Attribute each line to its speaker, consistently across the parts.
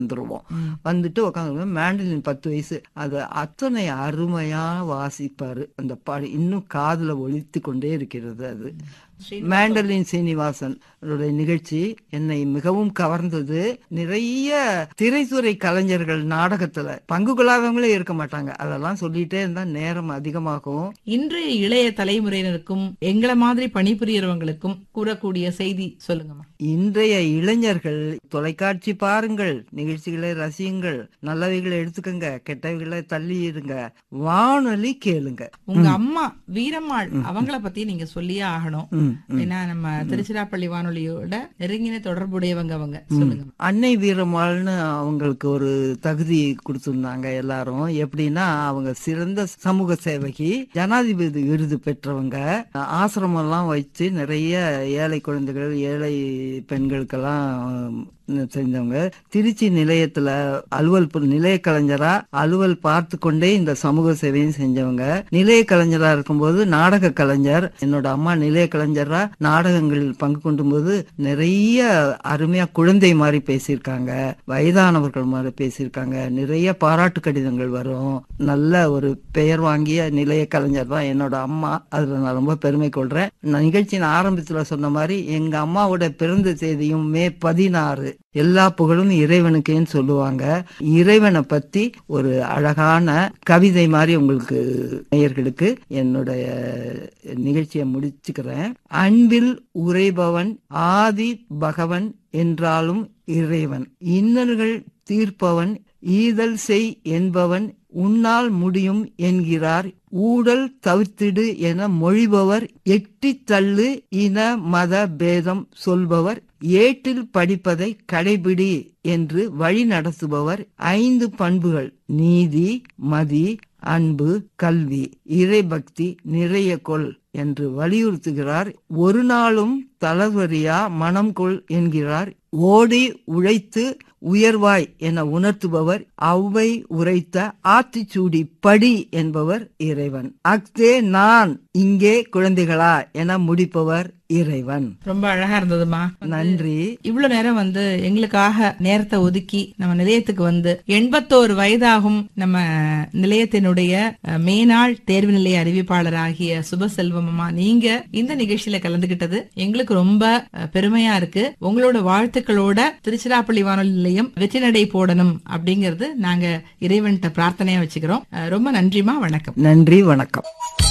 Speaker 1: வந்துருவோம் வந்துட்டு உட்காந்து மேண்டலின் பத்து வயசு அது அத்தனை அருமையா வாசிப்பாரு அந்த பாடு இன்னும் காதுல ஒலித்து கொண்டே இருக்கிறது அது மேண்டலின் சீனிவாசன் அவருடைய நிகழ்ச்சி என்னை மிகவும் கவர்ந்தது நிறைய திரைத்துறை கலைஞர்கள் நாடகத்துல பங்கு கொள்ளாதவங்களே இருக்க மாட்டாங்க அதெல்லாம் சொல்லிட்டே இருந்தா நேரம் அதிகமாகும்
Speaker 2: இன்றைய இளைய தலைமுறையினருக்கும் எங்களை மாதிரி பணிபுரியறவங்களுக்கும் கூறக்கூடிய செய்தி சொல்லுங்கம்மா
Speaker 1: இன்றைய இளைஞர்கள் தொலைக்காட்சி பாருங்கள் நிகழ்ச்சிகளை ரசியுங்கள் நல்லவைகளை எடுத்துக்கங்க கெட்டவைகளை தள்ளி இருங்க வானொலி கேளுங்க
Speaker 2: உங்க அம்மா வீரம்மாள் அவங்கள பத்தி நீங்க சொல்லியே ஆகணும்
Speaker 1: ம், ம்.
Speaker 2: ஏன்னா நம்ம திருச்சிராப்பள்ளி வானொலியோட நெருங்கின தொடர்புடையவங்க அவங்க சொல்லுங்க
Speaker 1: அன்னை வீரம்மாள்னு அவங்களுக்கு ஒரு தகுதி கொடுத்திருந்தாங்க எல்லாரும் எப்படின்னா அவங்க சிறந்த சமூக சேவகி ஜனாதிபதி விருது பெற்றவங்க ஆசிரமம் எல்லாம் வச்சு நிறைய ஏழை குழந்தைகள் ஏழை பெண்களுக்கெல்லாம் செஞ்சவங்க திருச்சி நிலையத்துல அலுவல் பு- நிலைய கலைஞரா அலுவல் பார்த்து கொண்டே இந்த சமூக சேவையும் செஞ்சவங்க நிலைய கலைஞரா இருக்கும்போது நாடக கலைஞர் என்னோட அம்மா நிலைய கலைஞரா நாடகங்களில் பங்கு கொண்டும் போது நிறைய அருமையா குழந்தை மாதிரி பேசியிருக்காங்க வயதானவர்கள் மாதிரி பேசியிருக்காங்க நிறைய பாராட்டு கடிதங்கள் வரும் நல்ல ஒரு பெயர் வாங்கிய நிலைய கலைஞர் தான் என்னோட அம்மா அதுல நான் ரொம்ப பெருமை கொள்றேன் நான் நிகழ்ச்சியின் ஆரம்பத்துல சொன்ன மாதிரி எங்க அம்மாவோட பிறந்த தேதியும் மே பதினாறு எல்லா புகழும் இறைவனுக்கேன்னு சொல்லுவாங்க இறைவனை பத்தி ஒரு அழகான கவிதை மாதிரி உங்களுக்கு நேயர்களுக்கு என்னுடைய நிகழ்ச்சியை முடிச்சுக்கிறேன் அன்பில் உறைபவன் ஆதி பகவன் என்றாலும் இறைவன் இன்னல்கள் தீர்ப்பவன் ஈதல் செய் என்பவன் உன்னால் முடியும் என்கிறார் ஊடல் தவிர்த்திடு என மொழிபவர் எட்டித் தள்ளு இன மத பேதம் சொல்பவர் ஏட்டில் படிப்பதை கடைபிடி என்று வழி நடத்துபவர் ஐந்து பண்புகள் நீதி மதி அன்பு கல்வி இறைபக்தி நிறைய கொள் என்று வலியுறுத்துகிறார் ஒரு நாளும் தளர்வரியா மனம் கொள் என்கிறார் ஓடி உழைத்து உயர்வாய் என உணர்த்துபவர் அவ்வை உரைத்த ஆத்திச்சூடி படி என்பவர் இறைவன் அக்தே நான் இங்கே குழந்தைகளா என முடிப்பவர் இறைவன்
Speaker 2: ரொம்ப அழகா இருந்ததுமா
Speaker 1: நன்றி
Speaker 2: இவ்வளவு நேரம் வந்து எங்களுக்காக நேரத்தை ஒதுக்கி நம்ம நிலையத்துக்கு வந்து எண்பத்தோரு வயதாகும் நம்ம நிலையத்தினுடைய அஹ், மேனாள் தேர்வு நிலைய அறிவிப்பாளர் ஆகிய சுபசெல்வமம்மா நீங்க இந்த நிகழ்ச்சியில கலந்துகிட்டது எங்களுக்கு ரொம்ப அஹ், பெருமையா இருக்கு உங்களோட வாழ்த்துக்களோட திருச்சிராப்பள்ளி வானொலி நிலையம் வெற்றி நடை போடணும் அப்படிங்கறது நாங்க இறைவன்கிட்ட பிரார்த்தனையா வச்சுக்கிறோம் அஹ், ரொம்ப நன்றிமா வணக்கம்
Speaker 1: நன்றி வணக்கம்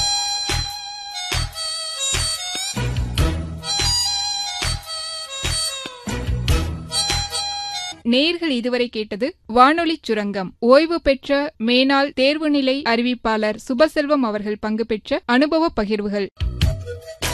Speaker 3: நேர்கள் இதுவரை கேட்டது வானொலி சுரங்கம் ஓய்வு பெற்ற மேனாள் தேர்வுநிலை அறிவிப்பாளர் சுபசெல்வம் அவர்கள் பங்கு பெற்ற அனுபவ பகிர்வுகள்